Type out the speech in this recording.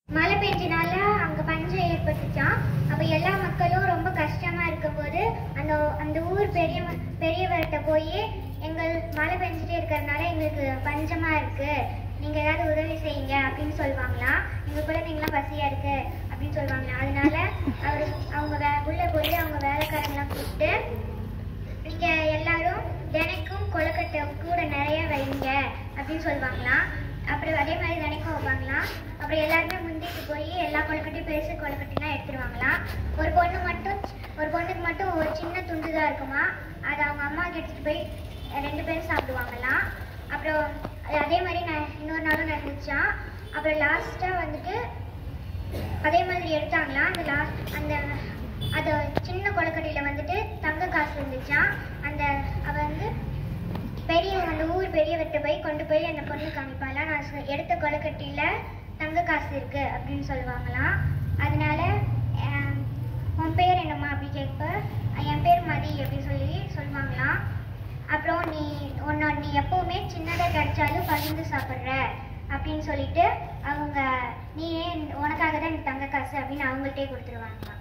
மழை பெஞ்சனால அங்க பஞ்சம் ஏற்பட்டுச்சான் அப்ப எல்லா மக்களும் ரொம்ப கஷ்டமா இருக்கும்போது அந்த அந்த ஊர் பெரிய பெரியவர்கிட்ட போய் எங்கள் மழை பெஞ்சிட்டே இருக்கிறதுனால எங்களுக்கு பஞ்சமா இருக்கு நீங்க ஏதாவது உதவி செய்யுங்க அப்படின்னு சொல்லுவாங்களாம் எங்க குழந்தைங்களாம் பசியா இருக்கு அப்படின்னு சொல்லுவாங்களாம் அதனால அவர் அவங்க வே- உள்ள போய் அவங்க வேலைக்காரங்களாம் கூப்பிட்டு நீங்க எல்லாரும் தினைக்கும் கொழுக்கட்டை கூட நிறைய வைங்க அப்படின்னு சொல்லுவாங்களாம் அப்புறம் அதே மாதிரி தினைக்கும் வைப்பாங்களாம் அப்புறம் எல்லாருமே முந்திட்டு போய் எல்லா கொழுக்கட்டையும் பெருசு கொழுக்கட்டைலாம் எடுத்துருவாங்களாம் ஒரு பொண்ணு மட்டும் ஒரு பொண்ணுக்கு மட்டும் ஒரு சின்ன துண்டு தான் இருக்குமா அதை அவங்க அம்மாவுக்கு எடுத்துட்டு போய் ரெண்டு பேரும் சாப்பிடுவாங்களாம் அப்புறம் அது அதே மாதிரி நான் இன்னொரு நாளும் நடந்துச்சான் அப்புறம் லாஸ்ட்டாக வந்துட்டு அதே மாதிரி எடுத்தாங்களா அந்த லாஸ்ட் அந்த அது சின்ன கொழுக்கட்டையில வந்துட்டு தங்க காசு இருந்துச்சாம் அந்த அவ வந்து பெரிய அந்த ஊர் பெரியவர்கிட்ட போய் கொண்டு போய் அந்த பொண்ணு காமிப்பாளா நான் சொ- எடுத்த கொழுக்கட்டையில தங்க காசு இருக்கு அப்படின்னு சொல்லுவாங்களாம் அதனால ஆம், உன் பேர் என்னம்மா அப்படி கேட்ப என் பேர் மதி அப்படின்னு சொல்லி சொல்லுவாங்களாம் அப்புறம் நீ உன்னோட நீ எப்பவுமே சின்னதாக கிடைச்சாலும் பகிர்ந்து சாப்பிட்ற அப்படின்னு சொல்லிட்டு அவங்க நீ ஏன் உனக்காக தான் எனக்கு தங்க காசு அப்படின்னு அவங்கள்ட்டே கொடுத்துருவாங்களாம்